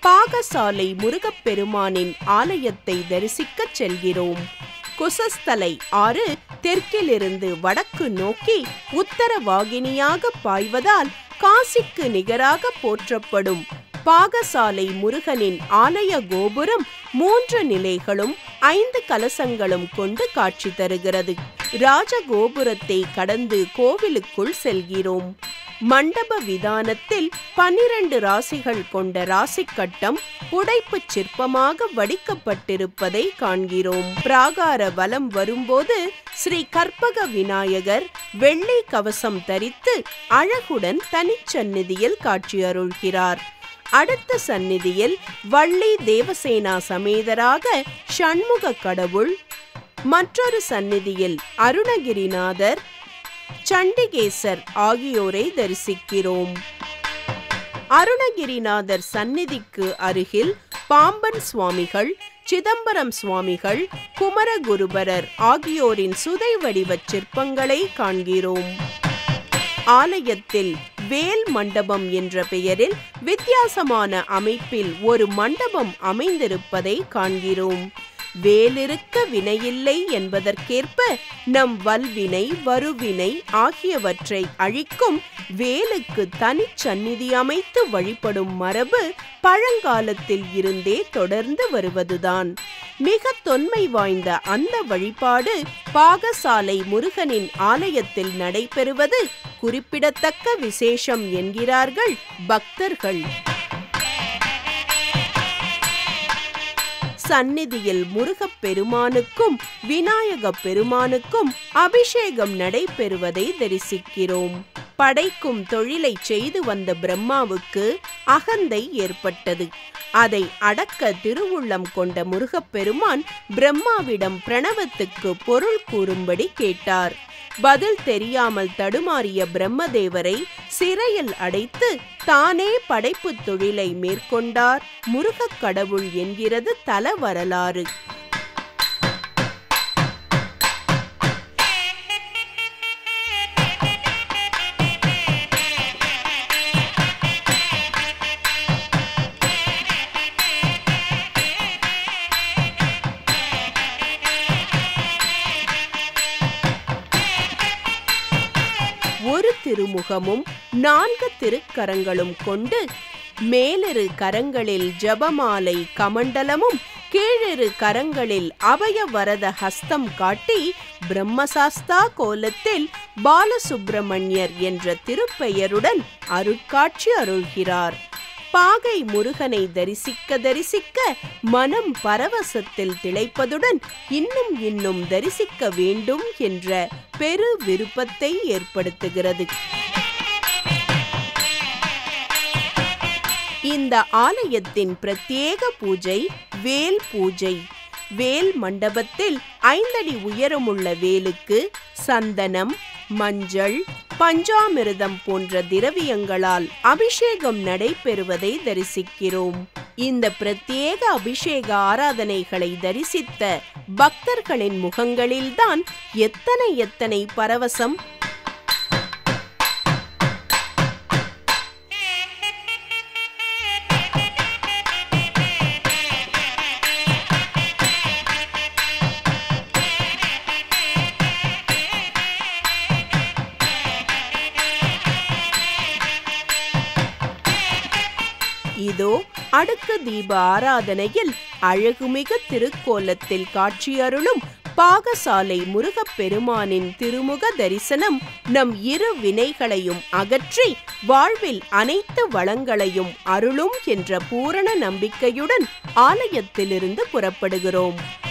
பாகசாலை முருகப்பெருமானின் ஆலயத்தை தரிசிக்கச் செல்கிறோம் குசஸ்தலை ஆறு தெற்கிலிருந்து வடக்கு நோக்கி உத்தரவாகினியாக பாய்வதால் காசிக்கு நிகராக போற்றப்படும் பாகசாலை முருகனின் ஆலய கோபுரம் மூன்று நிலைகளும் ஐந்து கலசங்களும் கொண்டு காட்சி தருகிறது ராஜகோபுரத்தை கடந்து கோவிலுக்குள் செல்கிறோம் மண்டப விதானத்தில் பன்னிரண்டு ராசிகள் கொண்ட ராசிக்கட்டம் புடைப்புச் சிற்பமாக வடிக்கப்பட்டிருப்பதை காண்கிறோம் பிராகார வலம் வரும்போது ஸ்ரீ கற்பக விநாயகர் வெள்ளை கவசம் தரித்து அழகுடன் தனிச்சந்நிதியில் காட்சியருள்கிறார் அடுத்த சந்நிதியில் வள்ளி தேவசேனா சமேதராக ஷண்முக கடவுள் மற்றொரு சந்நிதியில் அருணகிரிநாதர் சண்டிகேசர் ஆகியோரை தரிசிக்கிறோம் அருணகிரிநாதர் சந்நிதிக்கு அருகில் பாம்பன் சுவாமிகள் சிதம்பரம் சுவாமிகள் குமரகுருபரர் ஆகியோரின் சுதை வடிவச் சிற்பங்களை காண்கிறோம் ஆலயத்தில் வேல் மண்டபம் என்ற பெயரில் வித்தியாசமான அமைப்பில் ஒரு மண்டபம் அமைந்திருப்பதை காண்கிறோம் வேலிருக்க வினையில்லை என்பதற்கேற்ப நம் வல்வினை வருவினை ஆகியவற்றை அழிக்கும் வேலுக்கு தனிச்சந்நிதி அமைத்து வழிபடும் மரபு பழங்காலத்தில் இருந்தே தொடர்ந்து வருவதுதான் மிக தொன்மை வாய்ந்த அந்த வழிபாடு பாகசாலை முருகனின் ஆலயத்தில் நடைபெறுவது குறிப்பிடத்தக்க விசேஷம் என்கிறார்கள் பக்தர்கள் சந்நிதியில் முருகப் பெருமானுக்கும் விநாயக பெருமானுக்கும் அபிஷேகம் நடைபெறுவதை தரிசிக்கிறோம் படைக்கும் தொழிலை செய்து வந்த பிரம்மாவுக்கு அகந்தை ஏற்பட்டது அதை அடக்க திருவுள்ளம் கொண்ட முருகப்பெருமான் பிரம்மாவிடம் பிரணவத்துக்கு பொருள் கூறும்படி கேட்டார் பதில் தெரியாமல் தடுமாறிய பிரம்மதேவரை சிறையில் அடைத்து தானே படைப்புத் தொழிலை மேற்கொண்டார் முருகக் கடவுள் என்கிறது தல வரலாறு ஒரு திருமுகமும் நான்கு திருக்கரங்களும் கொண்டு மேலிரு கரங்களில் ஜபமாலை கமண்டலமும் கீழிரு கரங்களில் அபய வரத ஹஸ்தம் காட்டி பிரம்மசாஸ்தா கோலத்தில் பாலசுப்பிரமணியர் என்ற திருப்பெயருடன் அருட்காட்சி அருள்கிறார் பாகை முருகனை தரிசிக்க தரிசிக்க மனம் பரவசத்தில் திளைப்பதுடன் இன்னும் இன்னும் தரிசிக்க வேண்டும் என்ற பெரு விருப்பத்தை ஏற்படுத்துகிறது இந்த ஆலயத்தின் பிரத்யேக பூஜை வேல் பூஜை வேல் மண்டபத்தில் ஐந்தடி உயரமுள்ள வேலுக்கு சந்தனம் மஞ்சள் பஞ்சாமிர்தம் போன்ற திரவியங்களால் அபிஷேகம் நடைபெறுவதை தரிசிக்கிறோம் இந்த பிரத்யேக அபிஷேக ஆராதனைகளை தரிசித்த பக்தர்களின் முகங்களில்தான் எத்தனை எத்தனை பரவசம் இதோ அடுக்கு தீப ஆராதனையில் அழகுமிகு திருக்கோலத்தில் காட்சியருளும் பாகசாலை முருகப் பெருமானின் திருமுக தரிசனம் நம் இரு வினைகளையும் அகற்றி வாழ்வில் அனைத்து வளங்களையும் அருளும் என்ற பூரண நம்பிக்கையுடன் ஆலயத்திலிருந்து புறப்படுகிறோம்